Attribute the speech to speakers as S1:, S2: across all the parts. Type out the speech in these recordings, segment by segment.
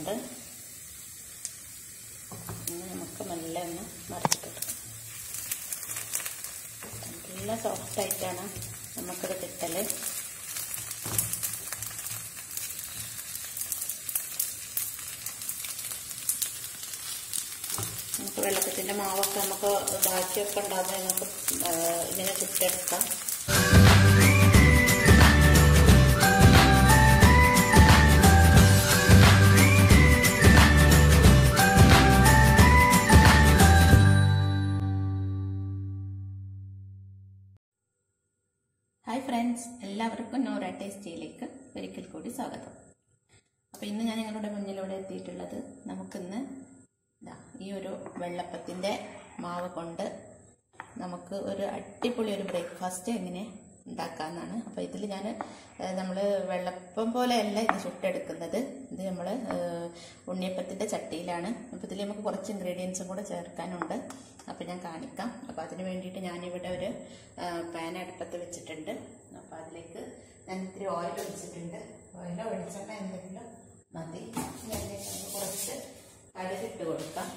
S1: വന്നിട്ടുണ്ട് ഇനി നമുക്ക് മെല്ലെ ഒന്ന് മറിച്ചിട്ടെടുക്കാം നല്ല സോഫ്റ്റായിട്ടാണ് നമുക്കിത് കിട്ടല് നമുക്ക് വെള്ളത്തിൻ്റെ മാവൊക്കെ നമുക്ക് ബാക്കിയൊക്കെ ഉണ്ടാകുമ്പോൾ നമുക്ക് ആ, ഇങ്ങനെ ചുട്ടെടുക്കാം ഹായ് ഫ്രണ്ട്സ് എല്ലാവർക്കും നോറ ടേസ്റ്റിയിലേക്ക് ഒരിക്കൽ കൂടി സ്വാഗതം അപ്പോൾ ഇന്ന് ഞാൻ നിങ്ങളുടെ മുന്നിലൂടെ എത്തിയിട്ടുള്ളത് നമുക്കിന്ന് ഇതാ ഈ ഒരു വെള്ളപ്പത്തിൻ്റെ മാവ് കൊണ്ട് നമുക്ക് ഒരു അടിപൊളി ഒരു ബ്രേക്ക്ഫാസ്റ്റ് എങ്ങനെ ഉണ്ടാക്കാമെന്നാണ് അപ്പോൾ ഇതിൽ ഞാൻ നമ്മൾ വെള്ളപ്പം പോലെയല്ല ഇത് ചുട്ടെടുക്കുന്നത് ഇത് നമ്മൾ ഉണ്ണിയപ്പത്തിൻ്റെ ചട്ടിയിലാണ് അപ്പോൾ ഇതിൽ നമുക്ക് കുറച്ച് ഇൻഗ്രീഡിയൻസും കൂടെ ചേർക്കാനുണ്ട് അപ്പോൾ ഞാൻ കാണിക്കാം അപ്പോൾ അതിന് വേണ്ടിയിട്ട് ഞാനിവിടെ ഒരു പാൻ അടുപ്പത്ത് വെച്ചിട്ടുണ്ട് അപ്പോൾ അതിലേക്ക് ഞാൻ ഇത്തിരി ഓയിൽ ഒഴിച്ചിട്ടുണ്ട് ഓയിലോ വെളിച്ചെണ്ണ എന്തെങ്കിലും മതി ഇനി അതിലേക്ക് നമുക്ക് കുറച്ച് കടുകിട്ട് കൊടുക്കാം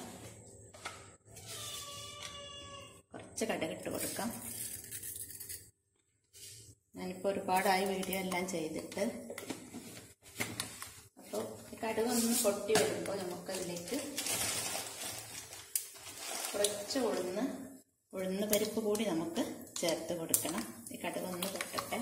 S1: കുറച്ച് കടുകിട്ട് കൊടുക്കാം ഞാനിപ്പോൾ ഒരുപാടായി വീഡിയോ എല്ലാം ചെയ്തിട്ട് അപ്പോൾ കടുകൊന്ന് പൊട്ടി വരുമ്പോൾ നമുക്കതിലേക്ക് കുറച്ച് ഉഴുന്ന് ഉഴുന്ന് പരിപ്പ് കൂടി നമുക്ക് ചേർത്ത് കൊടുക്കണം ഈ കടുകൊന്ന് പൊട്ടട്ടെ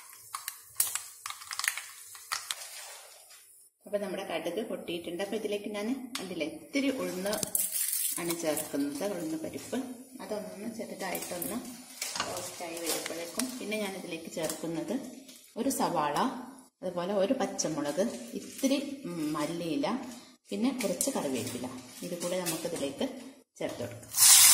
S1: അപ്പോൾ നമ്മുടെ കടുക് പൊട്ടിയിട്ടുണ്ട് അപ്പോൾ ഇതിലേക്ക് ഞാൻ അതിലെ ഇത്തിരി ഉഴുന്ന് ആണ് ചേർക്കുന്നത് ഉഴുന്ന് പരിപ്പ് അതൊന്ന് ചെറുതായിട്ടൊന്ന് റോസ്റ്റായി വരുമ്പോഴേക്കും പിന്നെ ഞാൻ ഇതിലേക്ക് ചേർക്കുന്നത് ഒരു സവാള അതുപോലെ ഒരു പച്ചമുളക് ഇത്തിരി മല്ലിയില പിന്നെ കുറച്ച് കറിവേപ്പില ഇത് കൂടെ നമുക്കിതിലേക്ക് ചേർത്ത് കൊടുക്കാം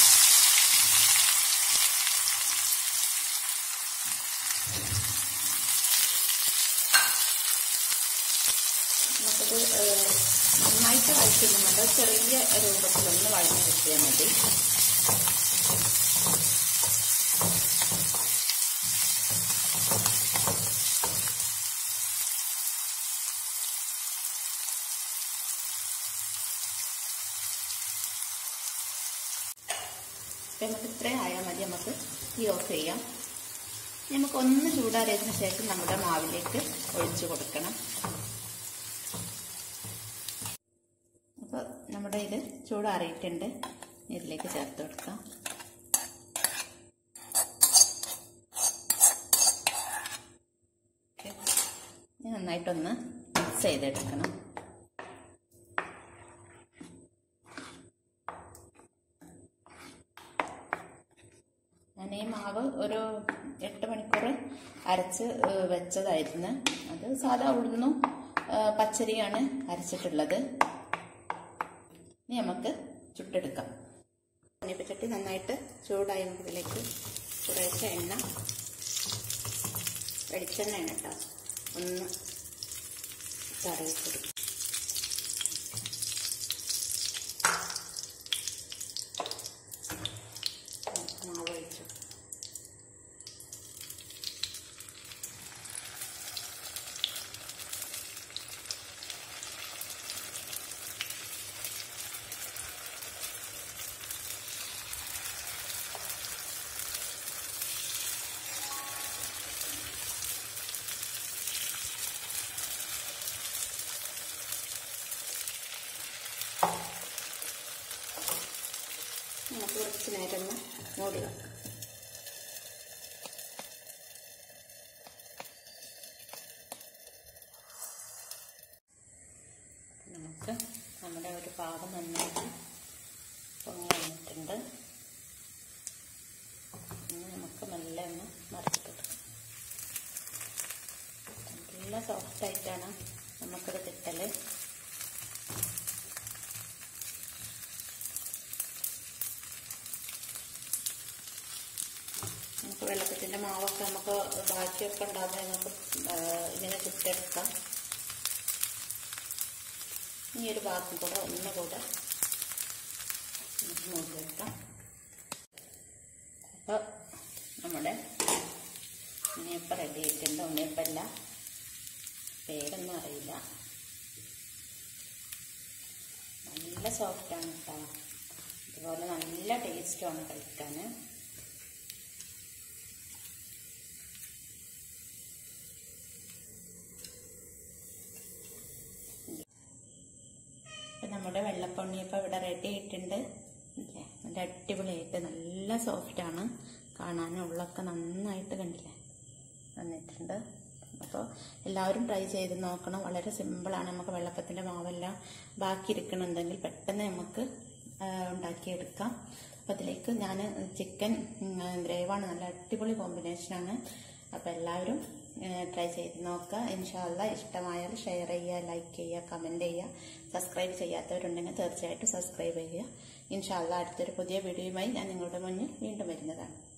S1: നമുക്കത് നന്നായിട്ട് വഴറ്റുന്നുണ്ട് ചെറിയ രൂപത്തിലൊന്ന് വഴഞ്ഞു കിട്ടിയാൽ മതി അപ്പം നമുക്ക് ഇത്രയും ആയാൽ മതി നമുക്ക് തീ ഓഫ് ചെയ്യാം നമുക്ക് ഒന്ന് ചൂടാറിയതിന് ശേഷം നമ്മുടെ മാവിലേക്ക് ഒഴിച്ചു കൊടുക്കണം അപ്പോൾ നമ്മുടെ ഇത് ചൂടാറിയിട്ടുണ്ട് ഇതിലേക്ക് ചേർത്ത് കൊടുക്കാം നന്നായിട്ടൊന്ന് മിക്സ് ചെയ്തെടുക്കണം ഞാൻ ഈ മാവ് ഒരു എട്ട് മണിക്കൂർ അരച്ച് വെച്ചതായിരുന്നു അത് സാധാ ഉഴുന്നും പച്ചരിയാണ് അരച്ചിട്ടുള്ളത് ഇനി നമുക്ക് ചുട്ടെടുക്കാം ഉണ്ണിപ്പച്ചട്ടി നന്നായിട്ട് ചൂടായി നമുക്കിതിലേക്ക് കുറേശ്ശെ എണ്ണ വെളിച്ചെണ്ണയാണ് കേട്ടോ ഒന്ന് തടവി കൊടുക്കും മാവ് ഒഴിച്ചു നമുക്ക് കുറച്ച് നേരം ഒന്ന് മൂടി വെക്കാം നമുക്ക് നമ്മുടെ ഒരു പാകം നന്നായിട്ട് പൊങ്ങി വന്നിട്ടുണ്ട് ഇനി നമുക്ക് മെല്ലെ ഒന്ന് മറിച്ചിട്ടെടുക്കാം നല്ല സോഫ്റ്റായിട്ടാണ് നമുക്കത് കിട്ടല് നമുക്ക് വെള്ളത്തിൻ്റെ മാവൊക്കെ നമുക്ക് ബാക്കിയൊക്കെ ഉണ്ടാകുമ്പോൾ നമുക്ക് ഇങ്ങനെ ചുട്ടെടുക്കാം ഈ ഒരു ഭാഗം കൂടെ ഒന്നുകൂടെ നമുക്ക് മൂടി വെക്കാം അപ്പോൾ നമ്മുടെ ഉണ്ണിയപ്പം റെഡി ആയിട്ടുണ്ട് ഉണ്ണിയപ്പമല്ല പേരൊന്നും അറിയില്ല സോഫ്റ്റാണ് കേട്ടോ അതുപോലെ നല്ല ടേസ്റ്റുമാണ് കഴിക്കാൻ ഇപ്പം നമ്മുടെ വെള്ളപ്പൊണ്ണിയപ്പം ഇവിടെ റെഡി ആയിട്ടുണ്ട് ഇല്ലേ നല്ല അടിപൊളിയായിട്ട് നല്ല സോഫ്റ്റാണ് കാണാനും ഉള്ളൊക്കെ നന്നായിട്ട് കണ്ടില്ലേ വന്നിട്ടുണ്ട് അപ്പോൾ എല്ലാവരും ട്രൈ ചെയ്ത് നോക്കണം വളരെ സിമ്പിളാണ് നമുക്ക് വെള്ളപ്പത്തിൻ്റെ മാവെല്ലാം ബാക്കി ഇരിക്കണമെന്നുണ്ടെങ്കിൽ പെട്ടെന്ന് നമുക്ക് ആ, ഉണ്ടാക്കിയെടുക്കാം അപ്പോൾ അതിലേക്ക് ഞാൻ ചിക്കൻ ഗ്രേവാണ് നല്ല അടിപൊളി കോമ്പിനേഷനാണ് അപ്പോൾ എല്ലാവരും ട്രൈ ചെയ്ത് നോക്കുക ഇൻഷാല്ല ഇഷ്ടമായാൽ ഷെയർ ചെയ്യുക ലൈക്ക് ചെയ്യുക കമൻറ്റ് ചെയ്യുക സബ്സ്ക്രൈബ് ചെയ്യാത്തവരുണ്ടെങ്കിൽ തീർച്ചയായിട്ടും സബ്സ്ക്രൈബ് ചെയ്യുക ഇൻഷാല്ല അടുത്തൊരു പുതിയ വീഡിയോയുമായി ഞാൻ നിങ്ങളുടെ മുന്നിൽ വീണ്ടും വരുന്നതാണ്